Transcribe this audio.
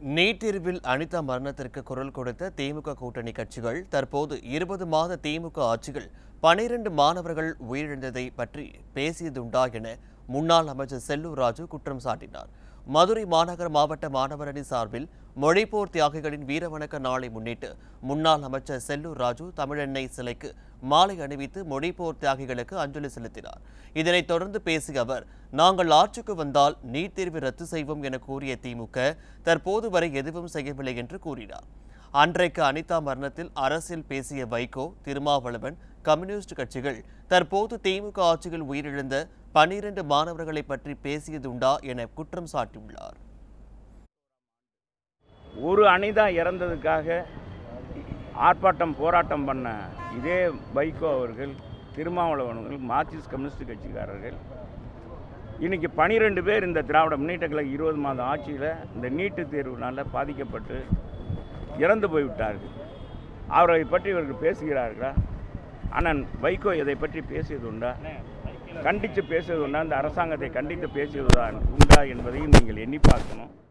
NEET தேர்வில் அனிதா மரணத்திற்கு குரல் கொடுத்த திமுக கூட்டணி கட்சிகள் தற்போது இருபது மாத திமுக ஆட்சிகள் பனிரெண்டு மாணவர்கள் உயிரிழந்ததை பற்றி பேசியதுண்டா என முன்னாள் அமைச்சர் செல்லூர் ராஜு குற்றம் சாட்டினார் மதுரை மாநகர மாவட்ட மாணவர் அணி சார்பில் மொழிப்போர் தியாகிகளின் வீரவணக்க நாளை முன்னிட்டு முன்னாள் அமைச்சர் செல்லூர் ராஜு தமிழெண்ணெய் சிலைக்கு மாலை அணிவித்து மொழிப்போர் தியாகிகளுக்கு அஞ்சலி செலுத்தினார் இதனைத் தொடர்ந்து பேசிய அவர் நாங்கள் ஆட்சிக்கு வந்தால் நீட் தேர்வு ரத்து செய்வோம் என கூறிய திமுக தற்போது வரை எதுவும் செய்யவில்லை என்று கூறினார் அன்றைக்கு அனிதா மரணத்தில் அரசியல் பேசிய வைகோ திருமாவளவன் கம்யூனிஸ்ட் கட்சிகள் தற்போது திமுக ஆட்சியில் உயிரிழந்த பனிரெண்டு மாணவர்களை பற்றி பேசியதுண்டா என குற்றம் சாட்டியுள்ளார் ஒரு அணிதா இறந்ததுக்காக ஆர்ப்பாட்டம் போராட்டம் பண்ண இதே வைகோ அவர்கள் திருமாவளவன் அவர்கள் மார்க்சிஸ்ட் கம்யூனிஸ்ட் கட்சிக்காரர்கள் இன்னைக்கு பனிரெண்டு பேர் இந்த திராவிட முன்னேற்ற கழக இருபது மாதம் ஆட்சியில் இந்த நீட்டு தேர்வுனால் பாதிக்கப்பட்டு இறந்து போய்விட்டார்கள் அவரை பற்றி இவர்கள் பேசுகிறார்களா அண்ணன் வைகோ இதை பற்றி பேசியது உண்டா கண்டித்து பேசியது உண்டா இந்த அரசாங்கத்தை கண்டித்து பேசியது உண்டா என்பதையும் நீங்கள் எண்ணி பார்க்கணும்